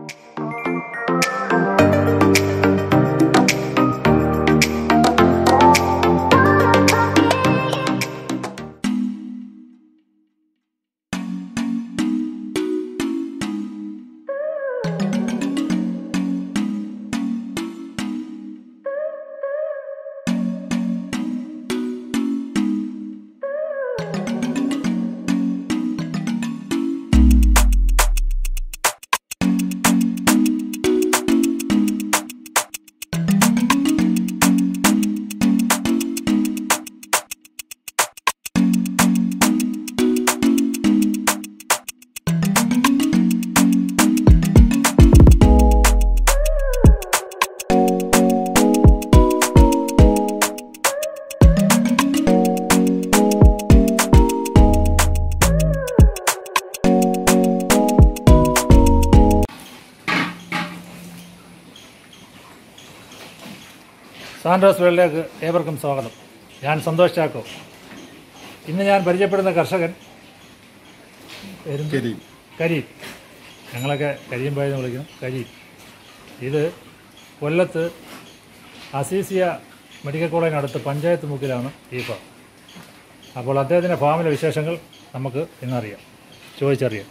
Santos വേൾഡിലേക്ക് ഏവർക്കും സ്വാഗതം ഞാൻ സന്തോഷ് ചാക്കോ ഇന്ന് ഞാൻ പരിചയപ്പെടുന്ന കർഷകൻ പേരെന്ത്? കരീം കരീം ഞങ്ങളൊക്കെ കരീം ബായി എന്ന് വിളിക്കും കരീം ഇത് കൊല്ലത്ത് അസീസിയ മെഡിക്കൽ കോളേജിനടുത്ത് പഞ്ചായത്ത് മുക്കിലാണ് ഈ ഫാം അപ്പോൾ അദ്ദേഹത്തിൻ്റെ ഫാമിലെ വിശേഷങ്ങൾ നമുക്ക് ഇന്നറിയാം ചോദിച്ചറിയാം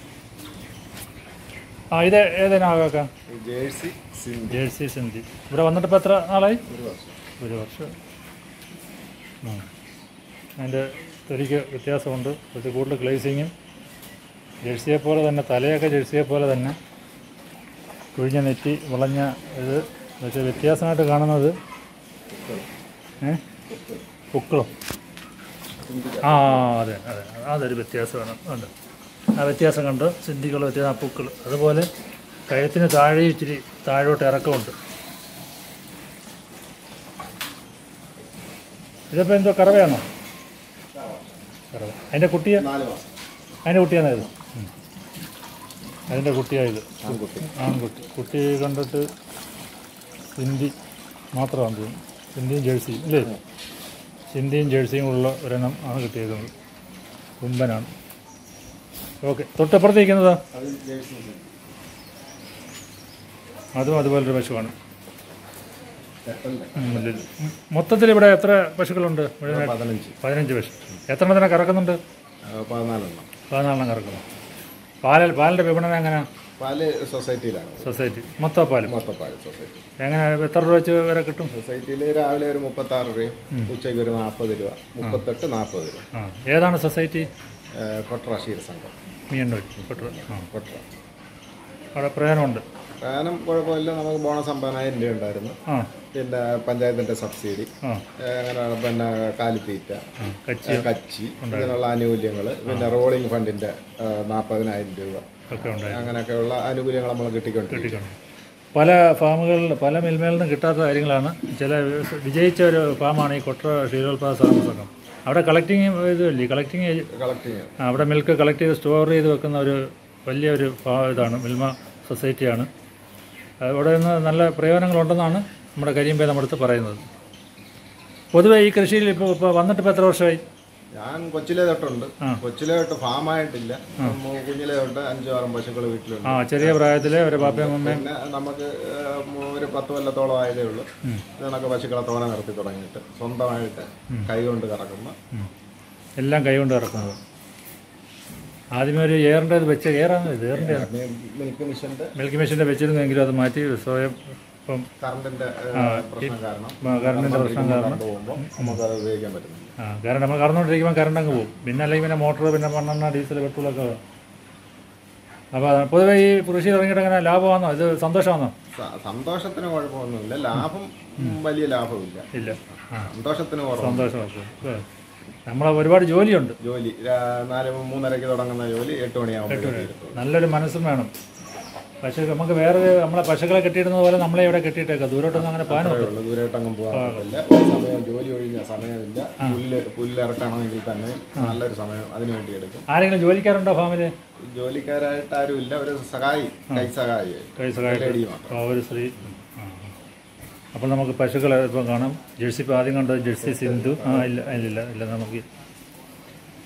ആ ഇത് ഏതിനാകാക്കാം ജേഴ്സി സിന്ധി ജേഴ്സി സിന്ധി ഇവിടെ വന്നിട്ട് ഇപ്പോൾ എത്ര നാളായി ഒരു വർഷം ഒരു വർഷം ഉം. അതിൻ്റെ തൊലിക്ക് വ്യത്യാസമുണ്ട് കുറച്ച് കൂടുതൽ ഗ്ലേസിങ്ങും ജേഴ്സിയെ പോലെ തന്നെ തലയൊക്കെ ജേഴ്സിയെ പോലെ തന്നെ കുഴിഞ്ഞ നെറ്റി വളഞ്ഞ ഇത് പക്ഷേ വ്യത്യാസമായിട്ട് കാണുന്നത് ഏ പുക്കളോ ആ അതെ അതെ അതൊരു വ്യത്യാസമാണ് ഉണ്ട് ആ വ്യത്യാസം കണ്ട് സിന്ധികൾ വ്യത്യാസം ആ പൂക്കൾ അതുപോലെ കഴുത്തിന് താഴെ ഇച്ചിരി താഴോട്ട് ഇറക്കമുണ്ട് ഇതിപ്പോൾ എന്തോ കറവയാണോ കറവ അതിൻ്റെ കുട്ടിയെ നാല് മാസം അതിൻ്റെ കുട്ടിയാണോ ഇത് ഉം. അതിൻ്റെ കുട്ടിയായത് ആൺകുട്ടി ആൺകുട്ടി കുട്ടി കണ്ടിട്ട് ഹിന്ദി മാത്രമാണ് തോന്നുന്നു ഹിന്ദിയും ജേഴ്സിയും അല്ലേ ഹിന്ദിയും ജേഴ്സിയും ഉള്ള ഒരെണ്ണം ആണ് കിട്ടിയേക്കുന്നത് കുമ്പനാണ് ഓക്കെ തൊട്ടപ്പുറത്തേക്കുന്നത് അത് ജേഴ്സി സിന്ധി. അതും അതുപോലൊരു പശുവാണ് തെറ്റല്ലേ? ഉം, ഇല്ല, ഇല്ല. ഉം, മൊത്തത്തിൽ ഇവിടെ എത്ര പശുക്കളുണ്ട് മുഴുവനായിട്ട്? പതിനഞ്ച് പതിനഞ്ച് പശു എത്ര എണ്ണത്തിനെ കറക്കുന്നുണ്ട് ആ, പതിനാലെണ്ണം പതിനാലെണ്ണം കറക്കുന്നു പാലിൽ പാലിൻ്റെ വിപണനം എങ്ങനെ പാല് സൊസൈറ്റിയിലാണ് സൊസൈറ്റി മൊത്തം പാലും മൊത്തപ്പാല് സൊസൈറ്റി എങ്ങനെ എത്ര രൂപ വെച്ച് വരെ കിട്ടും സൊസൈറ്റിയിൽ രാവിലെ ഒരു മുപ്പത്തി ആറ് രൂപയും ഉച്ചയ്ക്ക് ഒരു നാൽപ്പത് രൂപ മുപ്പത്തെട്ട് നാൽപ്പത് രൂപ ആ ഏതാണ് സൊസൈറ്റി ഏ, കൊട്ര ക്ഷീര സംഘം മീനൂർ കൊട്ടൂർ ആ കൊട്ര അവിടെ പ്രയോജനമുണ്ട് പ്രധാനം കുഴപ്പമില്ല നമുക്ക് ബോണസ് അമ്പതിനായിരം രൂപ ഉണ്ടായിരുന്നു ആ പിന്നെ പഞ്ചായത്തിൻ്റെ സബ്സിഡി ആ ഏ, അങ്ങനെ പിന്നെ കാലിത്തീറ്റ ആ, കച്ചി ഏ, കച്ചി ഇങ്ങനെയുള്ള ആനുകൂല്യങ്ങൾ പിന്നെ റോളിംഗ് ഫണ്ടിൻ്റെ നാൽപ്പതിനായിരം രൂപ ഒക്കെ ഉണ്ടായി അങ്ങനെയൊക്കെയുള്ള ആനുകൂല്യങ്ങൾ നമ്മൾ കിട്ടിക്കൊണ്ടിരിക്കും കിട്ടിക്കണം പല ഫാമുകളിൽ പല മിൽമയിൽ നിന്നും കിട്ടാത്ത കാര്യങ്ങളാണ് ചില വിജയിച്ച ഒരു ഫാമാണ് ഈ കൊട്ട ക്ഷീരോത്പാദ സഹകരണ സംഘം അവിടെ കളക്ടിങ് ഇതല്ലേ കളക്ടിങ് കളക്ട് ചെയ്യാം അവിടെ മിൽക്ക് കളക്ട് ചെയ്ത് സ്റ്റോർ ചെയ്ത് വെക്കുന്ന ഒരു വലിയൊരു ഫാ- ഇതാണ് മിൽമ സൊസൈറ്റിയാണ് അവിടെ നിന്ന് നല്ല പ്രയോജനങ്ങളുണ്ടെന്നാണ് നമ്മുടെ കരിയമ്പേ നമ്മുടെ അടുത്ത് പറയുന്നത് പൊതുവേ ഈ കൃഷിയിൽ ഇപ്പോൾ ഇപ്പോൾ വന്നിട്ട് ഇപ്പോൾ എത്ര വർഷമായി ഞാൻ കൊച്ചിലെ തൊട്ടുണ്ട് കൊച്ചിലെ തൊട്ട് ഫാമായിട്ടില്ല നമ്മ കുഞ്ഞിലെ തൊട്ട് അഞ്ചോ ആറും പശുക്കൾ വീട്ടിലുണ്ട് ആ ചെറിയ പ്രായത്തിലെ ഒരു പാപ്പയും അമ്മയും പിന്നെ നമുക്ക് ഏഹ്, മു- ഒരു പത്ത് കൊല്ലത്തോളം ആയതേ ഉള്ളൂ ഇതിനൊക്കെ പശുക്കളെ തോന നിർത്തി തുടങ്ങിയിട്ട് സ്വന്തമായിട്ട് കൈകൊണ്ട് കറക്കുന്ന എല്ലാം കൈകൊണ്ട് ഇറക്കുന്നത് ആദ്യമേ ഒരു എയറിൻ്റെ വെച്ച് എയറാണ് ഇത് എയറിൻ്റെ മിൽക്ക് മിഷന്റെ മിൽക്ക് മെഷീൻ്റെ വെച്ചിരുന്നെങ്കിലും അത് മാറ്റി സ്വയം ഇപ്പം കറണ്ടിന്റെ ഏഹ്, പ്രശ്നം കാരണം കറണ്ടിൻ്റെ പ്രശ്നം കാരണം കറണ്ട് പോകുമ്പോൾ നമുക്ക് അത് ഉപയോഗിക്കാൻ പറ്റുന്നില്ല ആ കാരണം നമ്മൾ കറന്നുകൊണ്ടിരിക്കുമ്പോൾ കറണ്ട് അങ്ങ് പോകും പിന്നെ അല്ലെങ്കിൽ പിന്നെ മോട്ടോർ പിന്നെ മണ്ണെണ്ണ ഡീസൽ പെട്രോളൊക്കെ വേണം അപ്പോൾ പൊതുവേ ഈ കൃഷി തുടങ്ങിയിട്ട് അങ്ങനെ ലാഭമാണോ ഇത് സന്തോഷമാണോ സ- സന്തോഷത്തിന് കുഴപ്പമൊന്നുമില്ല ലാഭം വലിയ ലാഭമില്ല ഇല്ല ആ സന്തോഷത്തിന് കുറവ് സന്തോഷമൊക്കെ നമ്മൾ ഒരുപാട് ജോലിയുണ്ട് ജോലി രാ- നാല് മൂന്നരയ്ക്ക് തുടങ്ങുന്ന ജോലി എട്ട് മണിയാകുമ്പോൾ തീരത്തുള്ളൂ നല്ലൊരു മനസ്സും വേണം പക്ഷേ നമുക്ക് വേറെ നമ്മളെ പശുക്കളെ കെട്ടിയിടുന്നത് പോലെ നമ്മളെ ഇവിടെ കെട്ടിയിട്ടേക്കാം ദൂരോട്ടൊന്നും അങ്ങനെ പോകാൻ അത്രേ ഉള്ളൂ ദൂരേട്ടങ്ങും പോകാൻ പറ്റില്ല ഒരു സമയം ജോലി ഒഴിഞ്ഞ സമയമില്ല പുല്ല് പുല്ല് ഇറക്കണമെങ്കിൽ തന്നെ നല്ലൊരു സമയം അതിനു വേണ്ടി എടുക്കും ആരെങ്കിലും ജോലിക്കാരുണ്ടോ ഫാമിൽ ജോലിക്കാരായിട്ട് ആരുമില്ല ഒരു സഹായി കൈ സഹായി കൈ സഹായം ലേഡി മാത്രം ആ, ഒരു സ്ത്രീ ആ. അപ്പോൾ നമുക്ക് പശുക്കളെ ഇപ്പം കാണാം ജേഴ്സി ഇപ്പോൾ ആദ്യം കണ്ടത് ജേഴ്സി സിന്ധു ആ ഇല്ല ഇല്ലില്ല ഇല്ല നമുക്ക്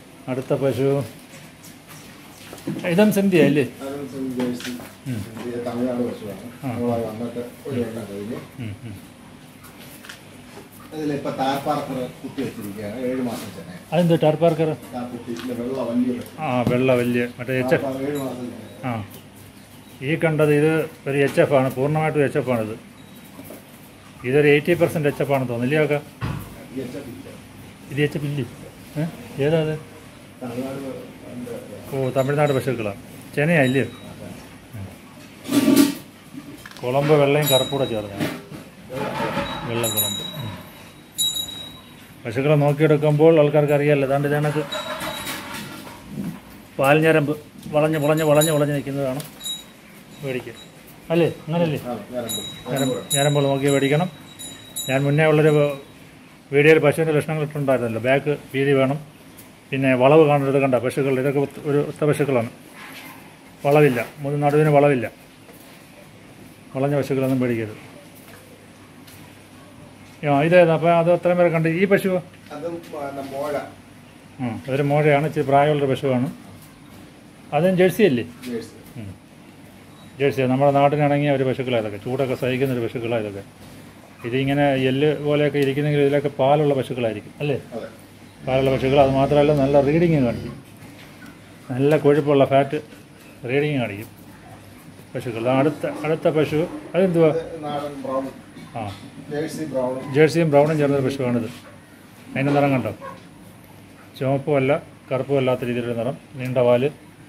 അടുത്ത പശു ഇതും സിന്ധിയ അല്ലേ അതും ജേഴ്സി തമിഴ്നാട് പശുവാണ് നമ്മളായി വന്നിട്ട് ഒരു വെള്ളം കഴിഞ്ഞ് ഉം, ഉം. ഇതിലിപ്പോ താർപ്പാർക്കർ കുത്തി വെച്ചിരിക്കുകയാണ് ഏഴ് മാസം ചെന്നെ അതെന്ത് ടാർ പാർക്കർ ആ കുട്ടിയിലെ വെള്ള വലിയ പശു. ആ വെള്ള വലിയ മറ്റേ എച്ച് എഫ് താർപ്പാർ ഏഴ് മാസം ചെന്നെ ആ ഈ കണ്ടത് ഇത് ഒരു എച്ച് എഫ് ആണ് പൂർണ്ണമായിട്ടും എച്ച് എഫ് ആണിത് ഇതൊരു എയ്റ്റി പെർസെൻറ്റ് എച്ച് എഫ് ആണെന്ന് തോന്നുന്നില്ലേ ഒക്കെ ഇത് എച്ച് എഫ് ഇല്ലേ ഏ? ഏതാ അത് തമിഴ്നാട് ഉണ്ട്. ഓ തമിഴ്നാട് പശുക്കളാണ് ചെനയല്ലേ കുളമ്പ് വെള്ളയും കറുപ്പൂടെ ചേർന്നാണ് വെള്ള കുളമ്പ് ഉം. പശുക്കളെ നോക്കിയെടുക്കുമ്പോൾ ആൾക്കാർക്ക് അറിയാമല്ലോ അതാണ്ട് ഇതിനകത്ത് പാൽഞ്ഞരമ്പ് വളഞ്ഞ് വളഞ്ഞ് വളഞ്ഞ് വളഞ്ഞ് നിൽക്കുന്നതാണ് മേടിക്കുക അല്ലേ അങ്ങനല്ലേ ആ, ഞരമ്പ്. ഞരമ്പ് ഞരമ്പുകൾ നോക്കി മേടിക്കണം ഞാൻ മുന്നേ ഉള്ളൊരു വീഡിയോയിൽ പശുവിൻ്റെ ലക്ഷണങ്ങൾ ഇട്ടുണ്ടായിരുന്നല്ലോ ബാക്ക് വീതി വേണം പിന്നെ വളവ് കാണരുത് കണ്ട പശുക്കൾ ഇതൊക്കെ ഒത്ത- ഒരു ഒത്ത പശുക്കളാണ് വളവില്ല മൂന്ന് നടുവിന് വളവില്ല വളഞ്ഞ പശുക്കളൊന്നും മേടിക്കരുത് ആ ഇതേതാ അപ്പോൾ അത് അത്രയും പേരെ കണ്ട് ഈ പശു അതും പിന്നെ മോഴ ആ അതൊരു മോഴയാണ് ഇച്ചിരി പ്രായമുള്ളൊരു പശുവാണ് അതും ജേഴ്സി അല്ലേ ജേഴ്സി ജേഴ്സി നമ്മുടെ നാട്ടിനിണങ്ങിയ ഒരു പശുക്കളാണ് ഇതൊക്കെ ചൂടൊക്കെ സഹിക്കുന്ന ഒരു പശുക്കളാണ് ഇതൊക്കെ ഇതിങ്ങനെ എല്ല് പോലെയൊക്കെ ഇരിക്കുന്നെങ്കിൽ ഇതിലൊക്കെ പാലുള്ള പശുക്കളായിരിക്കും അല്ലേ അതെ പാലുള്ള പശുക്കൾ അത് മാത്രമല്ല നല്ല റീഡിങ് കാണിക്കും നല്ല കൊഴുപ്പുള്ള ഫാറ്റ് റീഡിങ് കാണിക്കും പശുക്കൾ ആ അടുത്ത അടുത്ത പശു അതെന്തുവാ ഇത് നാടൻ ബ്രൗൺ ആ ജേഴ്സി ബ്രൗണും ജേഴ്സിയും ബ്രൗണും ചേർന്നൊരു പശുവാണിത് അതിൻ്റെ നിറം കണ്ടോ ചുവപ്പും അല്ല കറുപ്പും അല്ലാത്ത രീതിയിലുള്ള നിറം നീണ്ട വാല്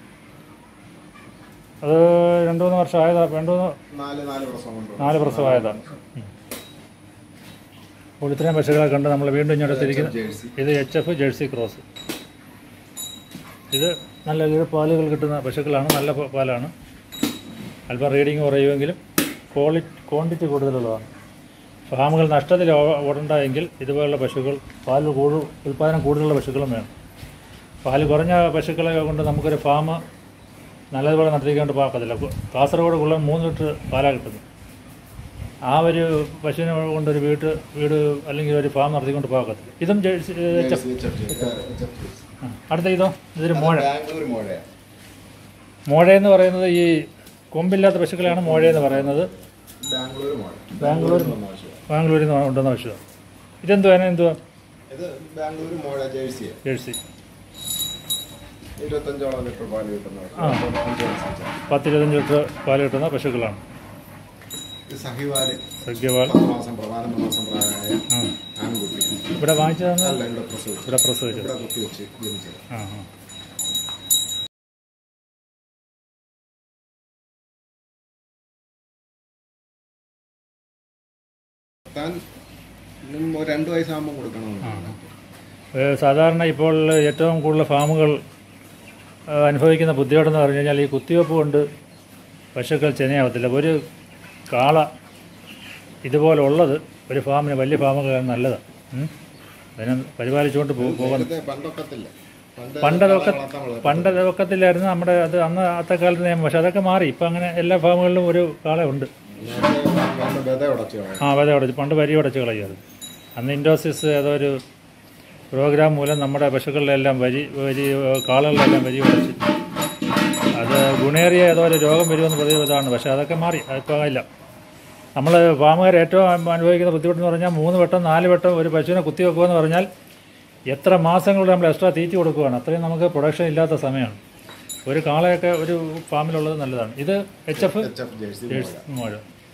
അത് രണ്ട് മൂന്ന് വർഷം ആയതാ രണ്ട് മൂന്ന് നാല് നാല് പ്രസവം കൊണ്ട് നാല് പ്രസവമായതാണ് ഉം. അപ്പോൾ ഇത്രയും പശുക്കളെ കണ്ട് നമ്മൾ വീണ്ടും ഇങ്ങോട്ടെത്തിരിക്കുന്ന ജേഴ്സി ഇത് എച്ച് എഫ് ജേഴ്സി ക്രോസ് ഇത് നല്ല ഒരു പാലുകൾ കിട്ടുന്ന പശുക്കളാണ് നല്ല പ- പാലാണ് അല്പം റീഡിങ് കുറയുമെങ്കിലും ക്വാളിറ്റി ക്വാണ്ടിറ്റി കൂടുതലുള്ളതാണ് ഫാമുകൾ നഷ്ടത്തിൽ ഓ- ഓടണ്ടെങ്കിൽ ഇതുപോലുള്ള പശുക്കൾ പാൽ കൂടുതൽ ഉൽപ്പാദനം കൂടുതലുള്ള പശുക്കളും വേണം പാല് കുറഞ്ഞ പശുക്കളെ കൊണ്ട് നമുക്കൊരു ഫാം നല്ലതുപോലെ നടത്തിക്കൊണ്ട് പോകത്തില്ല കാസർഗോഡ് കൊള്ളാൻ മൂന്ന് ലിറ്റർ പാലാണ് കിട്ടുന്നത് ആ ഒരു പശുവിനെ കൊണ്ടൊരു വീട്ട് വീട് അല്ലെങ്കിൽ ഒരു ഫാം നടത്തിക്കൊണ്ട് പോകത്തില്ല ഇതും jersey H F jersey HF jersey. ആ. അടുത്ത ഇതോ ഇതൊരു മോഴ ബാംഗ്ലൂർ മോഴയാണ് മോഴയെന്ന് പറയുന്നത് ഈ കൊമ്പില്ലാത്ത പശുക്കളെയാണ് മോഴയെന്ന് പറയുന്നത് ബാംഗ്ലൂർ മോഴ ബാംഗ്ലൂർ വന്ന പശുവാണ്. ബാംഗ്ലൂരിൽ നിന്ന് ഉണ്ടെന്ന പശുവാണ് ഇതെന്തുവാ അതിന് എന്തുവാ ഇത് ബാംഗ്ലൂർ മോഴ ജേഴ്സിയാണ് ജേഴ്സി ഇരുപത്തഞ്ചോളം ലിറ്റർ പാല് കിട്ടുന്ന പശു. ആ. അപ്പം അഞ്ച് മാസം. പത്തിരുപത്തഞ്ച് ലിറ്റർ പാല് കിട്ടുന്ന പശുക്കളാണ് ഇത് സഹിവാല് സഖ്യപാൽ പത്ത് മാസം പതിനൊന്ന് മാസം പ്രായമായ ആ ആൺകുട്ടി ഇവിടെ വാങ്ങിച്ചതെന്ന് അല്ല ഇവിടെ പ്രസവിച്ചു ഇവിടെ പ്രസവിച്ചത് ഇവിടെ കുത്തി വെച്ച് ജനിച്ചത് ആ ആ താൻ ഇന്നും ഒരു രണ്ട് വയസ്സാകുമ്പോൾ കൊടുക്കണമെന്ന് ഏഹ് സാധാരണ ഇപ്പോൾ ഏറ്റവും കൂടുതൽ ഫാമുകൾ ഏഹ് അനുഭവിക്കുന്ന ബുദ്ധിമുട്ടെന്ന് പറഞ്ഞു കഴിഞ്ഞാൽ ഈ കുത്തിവെപ്പ് കൊണ്ട് പശുക്കൾ ചെനയാവത്തില്ല ഒരു കാള ഇതുപോലെ ഉള്ളത് ഒരു ഫാമിന് വലിയ ഫാമുകളാണ് നല്ലതാണ് ഉം. അതിനെ പരിപാലിച്ചുകൊണ്ട് പോ- പോകുന്ന നേരത്തെ പണ്ടൊക്കത്തില്ല പണ്ട് പണ്ടതൊക്കെ വളർത്താൻ വളർത്താൻ പണ്ട് ഒക്കത്തില്ലായിരുന്നു നമ്മുടെ അത് അന്ന് അത്തെ കാലത്ത് നിയമം പക്ഷെ അതൊക്കെ മാറി ഇപ്പം അങ്ങനെ എല്ലാ ഫാമുകളിലും ഒരു കാളയുണ്ട് നേരത്തെ പണ്ട് ബത ഉടച്ചു കളയും ആ വരെ ഉടച്ച് പണ്ട് വരി ഉടച്ച് കളയുമായിരുന്നു അന്ന് ഇൻഡോസിസ് ഏതോ ഒരു പ്രോഗ്രാം മൂലം നമ്മുടെ പശുക്കളിലെല്ലാം വരി വരി കാളുകളിലെല്ലാം വരി ഉടച്ച് അത് ഗുണേറിയ ഏതോ ഒരു രോഗം വരുമെന്ന് പ്രതിവിധമാണ് പക്ഷേ അതൊക്കെ മാറി അതിപ്പോൾ ഇല്ല നമ്മൾ ഫാമുകാർ ഏറ്റവും അനുഭവിക്കുന്ന ബുദ്ധിമുട്ടെന്ന് പറഞ്ഞാൽ മൂന്ന് വട്ടം നാല് വട്ടം ഒരു പശുവിനെ കുത്തിവെക്കുക എന്ന് പറഞ്ഞാൽ എത്ര മാസങ്ങളുടെ നമ്മൾ എക്സ്ട്രാ തീറ്റി കൊടുക്കുകയാണ് അത്രയും നമുക്ക് പ്രൊഡക്ഷൻ ഇല്ലാത്ത സമയമാണ് ഒരു കാളയൊക്കെ ഒരു ഫാമിലുള്ളത് നല്ലതാണ് ഇത് H F H F jersey jersey മോഴ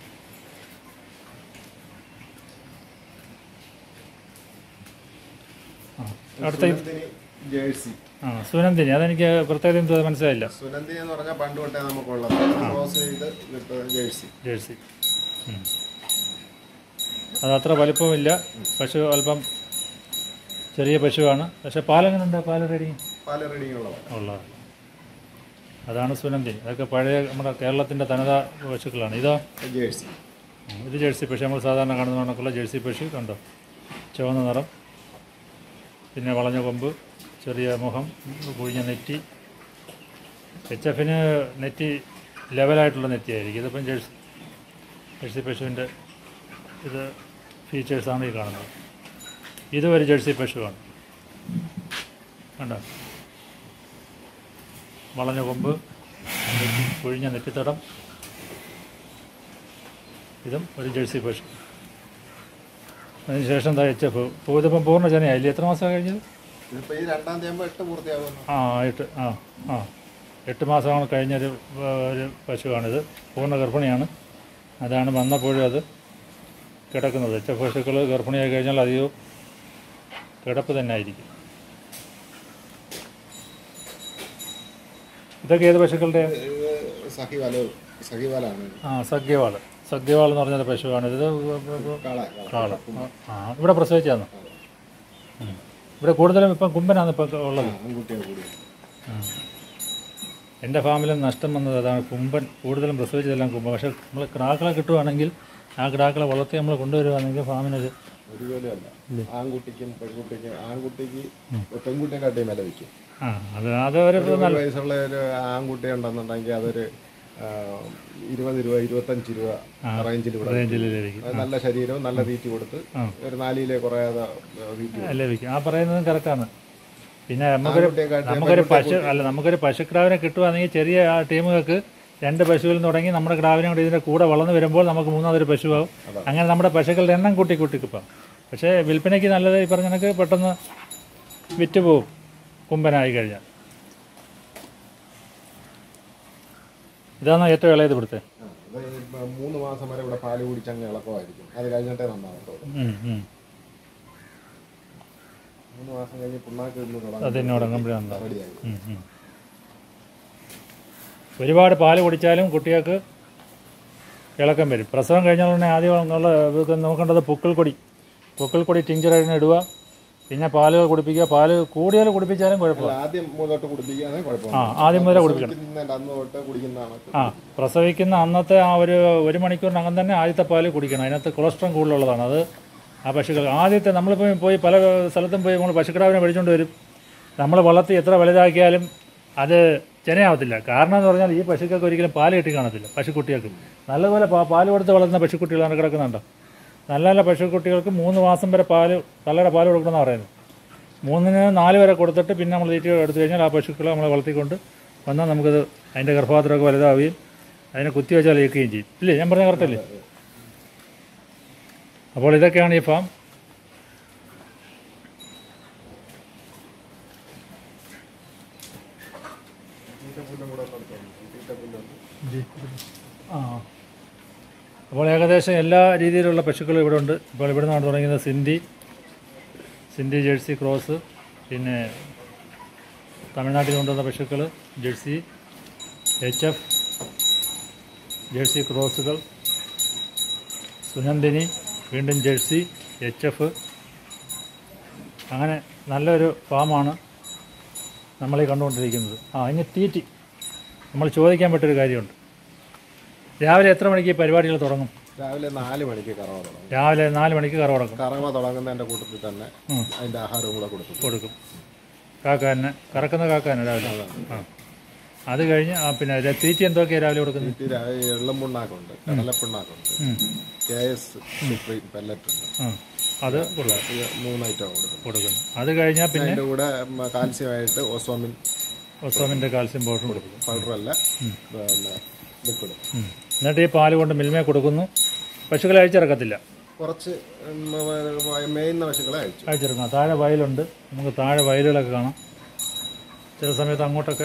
ആ, അടുത്ത ഇത്- സുനന്ദിനി ജേഴ്സി ആ സുനന്ദിനി അതെനിക്ക് പ്രത്യേകത എന്തോ മനസ്സിലായില്ല സുനന്ദിനി എന്ന് പറഞ്ഞാൽ പണ്ട് തൊട്ടേ നമുക്കുള്ളത് ക്രോസ് ചെയ്ത് കിട്ടുന്ന ജേഴ്സി ജേഴ്സി ഉം. അത് അത്ര വലിപ്പമില്ല പശു അല്പം ചെറിയ പശുവാണ് പക്ഷെ പാലെങ്ങനെയുണ്ട് പാൽ റെഡി പല റീഡിംഗ് ഉള്ളതാണ് ഉള്ളത് അതാണ് സുനന്ദിനി അതൊക്കെ പഴയ നമ്മുടെ കേരളത്തിൻ്റെ തനത പശുക്കളാണ് ഇതോ ജേഴ്സി ഉം, ഇത് ജേഴ്സി പശു നമ്മൾ സാധാരണ കാണുന്ന കണക്കുള്ള ജേഴ്സി പശു കണ്ടോ ചുവന്ന നിറം പിന്നെ വളഞ്ഞ കൊമ്പ് ചെറിയ മുഖം കുഴിഞ്ഞ നെറ്റി എച്ച് എഫിന് നെറ്റി ലെവലായിട്ടുള്ള നെറ്റിയായിരിക്കും ഇതിപ്പം ജേഴ്സി ജേഴ്സി പശുവിൻ്റെ ഇത് ഫീച്ചേഴ്സാണ് ഈ കാണുന്നത് ഇതും ഒരു ജേഴ്സി പശുവാണ് കണ്ടോ വളഞ്ഞ കൊമ്പ് നെറ്റി കുഴിഞ്ഞ നെറ്റിത്തടം ഇതും ഒരു ജേഴ്സി പശു അതിനുശേഷം എന്താ എച്ച് എഫ് ഇതിപ്പം പൂർണ്ണ ജനയായില്ലേ എത്ര മാസം കഴിഞ്ഞത് ഇതിപ്പോ ഈ രണ്ടാം തീയതി ആകുമ്പോൾ എട്ട് പൂർത്തിയാകുന്നു ആ എട്ട് ആ ആ എട്ട് മാസമാണ് കഴിഞ്ഞൊരു ആ, ഒരു പശുവാണിത് പൂർണ്ണ ഗർഭിണിയാണ് അതാണ് വന്നപ്പോഴും അത് കിടക്കുന്നത് എച്ച് എഫ് പശുക്കൾ ഗർഭിണിയായി കഴിഞ്ഞാൽ അധികവും കിടപ്പ് തന്നെ ആയിരിക്കും ഇതൊക്കെ ഏത് പശുക്കളുടെ ഇത് സഹിവാല സഹിവാലാണ് ആ സഖ്യവാൾ സഖ്യവാൾ എന്ന് പറഞ്ഞൊരു പശുവാണ് ഇത് കാള കാള കാള ആ ഇവിടെ പ്രസവിച്ചാന്ന് ഇവിടെ കൂടുതലും ഇപ്പം കുമ്പനാണ് ഇപ്പം ഉള്ളത് ആൺകുട്ടിയെ കൂടി എൻ്റെ ഫാമിലും നഷ്ടം വന്നത് അതാണ് കുമ്പൻ കൂടുതലും പ്രസവിച്ചതെല്ലാം കുമ്പൻ പക്ഷേ നമ്മൾ കിടാക്കളെ കിട്ടുവാണെങ്കിൽ ആ കിടാക്കളെ വളർത്തി നമ്മൾ കൊണ്ടുവരുവാണെങ്കിൽ ഫാമിനൊരു ഒരു പോലും അല്ല ആൺകുട്ടിക്കും പെൺകുട്ടിക്കും ആൺകുട്ടിക്ക് പെൺകുട്ടിയെ കാട്ടിയും വില വയ്ക്കും ആ അത് അതൊരു ഒരു വയസ്സുള്ള ഒരു ആൺകുട്ടി ഉണ്ടെന്നുണ്ടെങ്കിൽ അതൊരു ആ, ഇരുപത് രൂപ ഇരുപത്തഞ്ച് രൂപ റേഞ്ചിൽ ഇവിടെ റേഞ്ചിൽ ലഭിക്കും അത് നല്ല ശരീരവും നല്ല തീറ്റി കൊടുത്ത് ഒരു നാലിലെ കുറയാതെ തീറ്റി കൊടുക്കും. ലഭിക്കും ആ പറയുന്നതും കറക്റ്റാണ് പിന്നെ നമുക്കൊരു ആൺകുട്ടിയെ കാട്ടി നമുക്കൊരു പശു അല്ല നമുക്കൊരു പശുക്കിടാവിനെ കിട്ടുവാണെങ്കിൽ ചെറിയ ആ ടീമുകൾക്ക് രണ്ട് പശുവിൽ നിന്ന് തുടങ്ങി നമ്മുടെ കിടാവിനെ കൂടി ഇതിൻ്റെ കൂടെ വളർന്നു വരുമ്പോൾ നമുക്ക് മൂന്നാമതൊരു പശുവാകും അങ്ങനെ നമ്മുടെ പശുക്കളുടെ എണ്ണം കൂട്ടി കൂട്ടി കിട്ടും പക്ഷേ വിൽപ്പനയ്ക്ക് നല്ലത് ഈ പറഞ്ഞ കണക്ക് പെട്ടെന്ന് വിറ്റ് പോവും കുമ്പനായി കഴിഞ്ഞാൽ ഇതാണ് ഏറ്റവും ഇളയത് ഇവിടുത്തെ ആ, ഇത് ഇപ്പൊ മൂന്ന് മാസം വരെ ഇവിടെ പാല് കുടിച്ചങ്ങ് ഇളക്കമായിരിക്കും അത് കഴിഞ്ഞിട്ടേ നന്നാകത്തുള്ളൂ ഉം, ഉം. മൂന്ന് മാസം കഴിഞ്ഞ് പുണ്ണാക്ക് ഇന്ന് തുടങ്ങും അതിനോടങ്ങുമ്പോഴാണ് റെഡിയായി ഉം, ഉം. ഒരുപാട് പാല് കുടിച്ചാലും കുട്ടികൾക്ക് ഇളക്കം വരും പ്രസവം കഴിഞ്ഞാൽ ഉടനെ ആദ്യം ഉള്ള ഇതൊക്കെ നോക്കേണ്ടത് പൊക്കിൾ കൊടി പൊക്കിൾ കൊടി ടിഞ്ചറായിട്ട് ഇടുക പിന്നെ പാല് കുടിപ്പിക്കുക പാല് കൂടുതൽ കുടിപ്പിച്ചാലും കുഴപ്പമില്ല ആദ്യം മുതലോട്ട് കുടിപ്പിക്കുകയാണെങ്കിൽ ആ കുഴപ്പമില്ല ആദ്യം മുതലേ കുടിപ്പിക്കണം കുടിക്കുന്നതിന്റെ അന്ന് തൊട്ട് കുടിക്കുന്നതാണ് ആ പ്രസവിക്കുന്ന അന്നത്തെ ആ ഒരു ഒരു മണിക്കൂറിനകം തന്നെ ആദ്യത്തെ പാല് കുടിക്കണം അതിനകത്ത് കൊളസ്ട്രോൾ കൂടുതലുള്ളതാണ് അത് ആ പശുക്കൾ ആദ്യത്തെ നമ്മളിപ്പോൾ പോയി പല സ്ഥലത്തും പോയി നമ്മൾ പശുക്കിടാവിനെ മേടിച്ചുകൊണ്ട് വരും നമ്മൾ വളർത്തി എത്ര വലുതാക്കിയാലും അത് ചെനയാവത്തില്ല കാരണം എന്ന് പറഞ്ഞാൽ ഈ പശുക്കൾക്ക് ഒരിക്കലും പാല് കിട്ടി കാണത്തില്ല പശുക്കുട്ടികൾക്ക് നല്ലതുപോലെ പാ- പാല് കൊടുത്ത് വളർത്തുന്ന പശുക്കുട്ടികളാണ് കിടക്കുന്നുണ്ടോ നല്ല നല്ല പശുക്കുട്ടികൾക്ക് മൂന്ന് മാസം വരെ പാല് തള്ളയുടെ പാല് കൊടുക്കണമെന്നാണ് പറയുന്നത് മൂന്നിന് നാല് വരെ കൊടുത്തിട്ട് പിന്നെ നമ്മൾ തീറ്റ എടുത്തു കഴിഞ്ഞാൽ ആ പശുക്കളെ നമ്മൾ വളർത്തിക്കൊണ്ട് വന്നാൽ നമുക്കത് അതിൻ്റെ ഗർഭപാത്രമൊക്കെ വലുതാവുകയും അതിനെ കുത്തിവെച്ചാൽ ഏൽക്കുകയും ചെയ്യും ഇല്ലേ ഞാൻ പറഞ്ഞ കറക്റ്റല്ലേ അപ്പോൾ ഇതൊക്കെയാണ് ഈ ഫാം ആ അപ്പോൾ ഏകദേശം എല്ലാ രീതിയിലുള്ള പശുക്കളും ഇവിടെ ഉണ്ട് ഇപ്പോൾ ഇവിടെ നിന്നാണ് തുടങ്ങിയത് സിന്ധി സിന്ധി ജേഴ്സി ക്രോസ് പിന്നെ തമിഴ്നാട്ടിൽ കൊണ്ടുവന്ന പശുക്കൾ ജേഴ്സി എച്ച് എഫ് ജേഴ്സി ക്രോസുകൾ സുനന്ദിനി വീണ്ടും ജേഴ്സി എച്ച് എഫ് അങ്ങനെ നല്ലൊരു ഫാമാണ് നമ്മളീ കണ്ടുകൊണ്ടിരിക്കുന്നത് ആ ഇനി തീറ്റി നമ്മൾ ചോദിക്കാൻ പറ്റൊരു കാര്യമുണ്ട് രാവിലെ എത്ര മണിക്ക് ഈ പരിപാടികൾ തുടങ്ങും രാവിലെ നാല് മണിക്ക് കറവ തുടങ്ങും രാവിലെ നാല് മണിക്ക് കറ തുടങ്ങും കറവ തുടങ്ങുന്നതിന്റെ കൂട്ടത്തിൽ തന്നെ ഉം. അതിന്റെ ആഹാരവും കൂടെ കൊടുക്കും കൊടുക്കും കാക്കാനെ കറക്കുന്ന കാക്കാനെ രാവിലെ ആ അത് കഴിഞ്ഞ് ആ പിന്നെ ര- തീറ്റി എന്തൊക്കെയാണ് രാവിലെ കൊടുക്കുന്നത് ഇത് രാ- എള്ളും പിണ്ണാക്കുണ്ട് കടലപ്പിണ്ണാക്കുണ്ട് ഉം. കെ എസ് സുപ്രീം പെല്ലറ്റ് ഉണ്ട് ആ അത് കൊടുക്കും ഇത് മൂന്ന് ഐറ്റം കൊടുക്കും കൊടുക്കുന്നു അത് കഴിഞ്ഞാൽ പിന്നെ അതിന്റെ കൂടെ മ, കാൽസ്യമായിട്ട് ഓസോമിൻ ഒസോമിൻ്റെ കാൽസ്യം പൗഡറും കൊടുക്കും പൗഡർ അല്ല പിന്നെ ലിക്വിഡ് ഉം. എന്നിട്ട് ഈ പാല് കൊണ്ട് മിൽമയെ കൊടുക്കുന്നു പശുക്കളെ അഴിച്ചിറക്കത്തില്ല കുറച്ച് ഉം, മേയുന്ന പശുക്കളെ അയച്ചു അഴിച്ചിറക്കണം താഴെ വയലുണ്ട് നമുക്ക് താഴെ വയലുകളൊക്കെ കാണാം ചില സമയത്ത് അങ്ങോട്ടൊക്കെ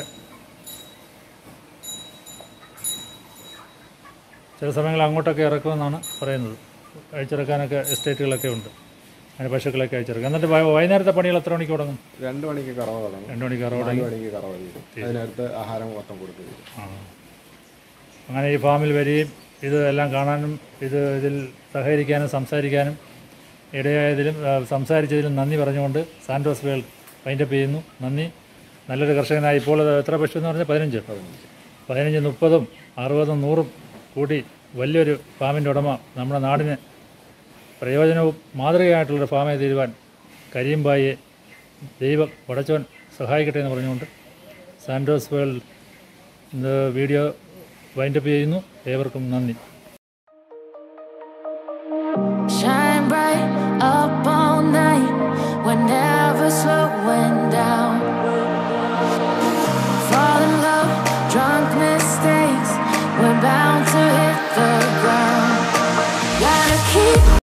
ചില സമയങ്ങളിൽ അങ്ങോട്ടൊക്കെ ഇറക്കുമെന്നാണ് പറയുന്നത് അഴിച്ചിറക്കാനൊക്കെ എസ്റ്റേറ്റുകളൊക്കെ ഉണ്ട് അതിന് പശുക്കളൊക്കെ അഴിച്ചിറക്കും എന്നിട്ട് വൈ- വൈകുന്നേരത്തെ പണികൾ എത്ര മണിക്ക് തുടങ്ങും രണ്ട് മണിക്ക് കറവ തുടങ്ങും രണ്ട് മണിക്ക് അറുപത് നാല് മണിക്ക് കറവ തീരും അതിനടുത്ത് ആഹാരം മൊത്തം കൊടുക്കും ആ. അങ്ങനെ ഈ ഫാമിൽ വരികയും ഇത് എല്ലാം കാണാനും ഇത് ഇതിൽ സഹകരിക്കാനും സംസാരിക്കാനും ഇടയായതിലും ആ, സംസാരിച്ചതിലും നന്ദി പറഞ്ഞുകൊണ്ട് സാൻഡോസ് വേൾഡ് വൈൻഡപ്പ് ചെയ്യുന്നു നന്ദി നല്ലൊരു കർഷകനായി ഇപ്പോൾ ഇത് എത്ര പശു എന്ന് പറഞ്ഞാൽ പതിനഞ്ച് പതിനഞ്ച് മുപ്പതും അറുപതും നൂറും കൂടി വലിയൊരു ഫാമിൻ്റെ ഉടമ നമ്മുടെ നാടിന് പ്രയോജനവും മാതൃകയായിട്ടുള്ളൊരു ഫാമായി തീരുവാൻ കരീംബായിയെ ദൈവം വടച്ചോൻ സഹായിക്കട്ടെ എന്ന് പറഞ്ഞുകൊണ്ട് സാൻഡോസ് വേൾഡ് ഇത് വീഡിയോ വൈൻഡപ്പ് ചെയ്യുന്നു ഏവർക്കും നന്ദി Shine bright up all night. We're never slowing down. Fall in love, drunk mistakes. We're bound to hit the ground.